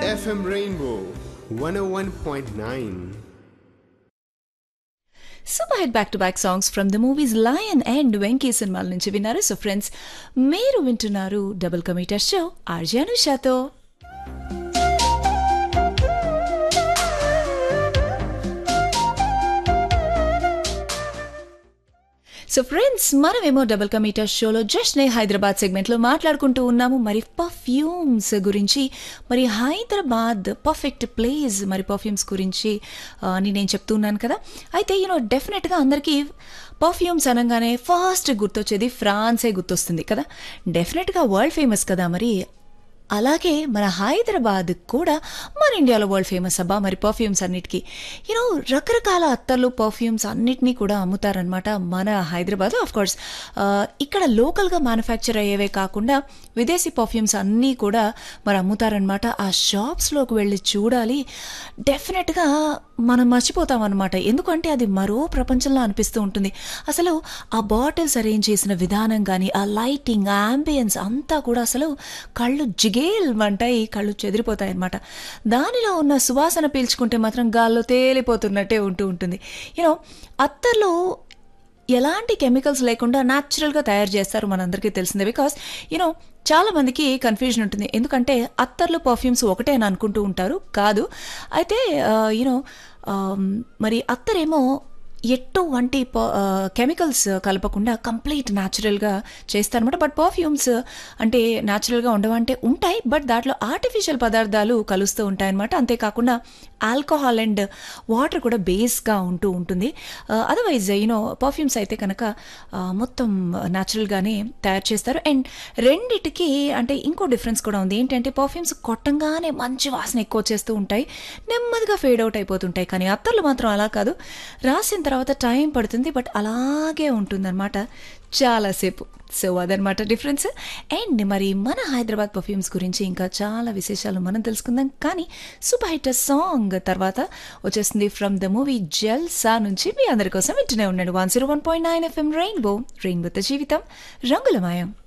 FM Rainbow 101.9. Super hit back to back songs from the movies Lion and Venky సినిమాల నుంచి విన్నారు so friends మీరు వింటున్నారు డబుల్ కమీటర్ షో ఆర్జే అనుషాతో సో ఫ్రెండ్స్ మనమేమో డబుల్ కమీటర్ షోలో జస్ట్ నే హైదరాబాద్ సెగ్మెంట్లో మాట్లాడుకుంటూ ఉన్నాము మరి పర్ఫ్యూమ్స్ గురించి మరి హైదరాబాద్ పర్ఫెక్ట్ ప్లేస్ మరి పర్ఫ్యూమ్స్ గురించి ఆ, అని నేను చెప్తున్నాను కదా అయితే యూనో డెఫినెట్గా అందరికీ పర్ఫ్యూమ్స్ అనగానే ఫస్ట్ గుర్తొచ్చేది ఫ్రాన్సే గుర్తొస్తుంది కదా డెఫినెట్గా వరల్డ్ ఫేమస్ కదా మరి అలాగే మన హైదరాబాద్ కూడా మన ఇండియాలో వరల్డ్ ఫేమస్ అబ్బా మరి పర్ఫ్యూమ్స్ అన్నిటికీ యూనో రకరకాల అత్తర్లు పర్ఫ్యూమ్స్ అన్నిటినీ కూడా అమ్ముతారనమాట మన హైదరాబాద్ ఆఫ్ కోర్స్ ఇక్కడ లోకల్గా మ్యానుఫ్యాక్చర్ అయ్యేవే కాకుండా విదేశీ పర్ఫ్యూమ్స్ అన్నీ కూడా మరి అమ్ముతారనమాట ఆ షాప్స్లోకి వెళ్ళి చూడాలి డెఫినెట్గా మనం మర్చిపోతాం అనమాట ఎందుకంటే అది మరో ప్రపంచంలో అనిపిస్తూ ఉంటుంది అసలు ఆ బాటిల్స్ అరేంజ్ చేసిన విధానం కానీ ఆ లైటింగ్ ఆ అంబియన్స్ అంతా కూడా అసలు కళ్ళు జిగేల్ వంటాయి కళ్ళు చెదిరిపోతాయి అనమాట దానిలో ఉన్న సువాసన పీల్చుకుంటే మాత్రం గాల్లో తేలిపోతున్నట్టే ఉంటూ ఉంటుంది యూనో అత్తర్లో ఎలాంటి కెమికల్స్ లేకుండా న్యాచురల్గా తయారు చేస్తారు మనందరికీ తెలిసిందే బికాస్ యూనో చాలా మందికి కన్ఫ్యూజన్ ఉంటుంది ఎందుకంటే అత్తర్లు పర్ఫ్యూమ్స్ ఒకటే అని అనుకుంటూ ఉంటారు కాదు అయితే యూనో మరి అత్తరేమో ఎటువంటి కెమికల్స్ కలపకుండా కంప్లీట్ న్యాచురల్గా చేస్తారనమాట బట్ పర్ఫ్యూమ్స్ అంటే న్యాచురల్గా ఉండవంటే ఉంటాయి బట్ దాంట్లో ఆర్టిఫిషియల్ పదార్థాలు కలుస్తూ ఉంటాయన్నమాట అంతేకాకుండా ఆల్కహాల్ అండ్ వాటర్ కూడా బేస్గా ఉంటూ ఉంటుంది అదర్వైజ్ యూనో పర్ఫ్యూమ్స్ అయితే కనుక మొత్తం న్యాచురల్గానే తయారు చేస్తారు అండ్ రెండిటికి అంటే ఇంకో డిఫరెన్స్ కూడా ఉంది ఏంటంటే పర్ఫ్యూమ్స్ కొట్టంగానే మంచి వాసన ఎక్కువ చేస్తూ ఉంటాయి నెమ్మదిగా ఫేడ్ అవుట్ అయిపోతుంటాయి కానీ అత్తర్లు మాత్రం అలా కాదు రాసిన తర్వాత టైం పడుతుంది బట్ అలాగే ఉంటుందన్నమాట చాలాసేపు సో అదనమాట డిఫరెన్స్ అండ్ మరి మన హైదరాబాద్ పర్ఫ్యూమ్స్ గురించి ఇంకా చాలా విశేషాలు మనం తెలుసుకుందాం కానీ సూపర్ హిట్ సాంగ్ తర్వాత వచ్చేస్తుంది ఫ్రమ్ ద మూవీ జల్సా నుంచి మీ అందరి కోసం వింటూనే ఉన్నాడు one zero one point nine FM Rainbow రెయిన్బోతో జీవితం రంగులమయం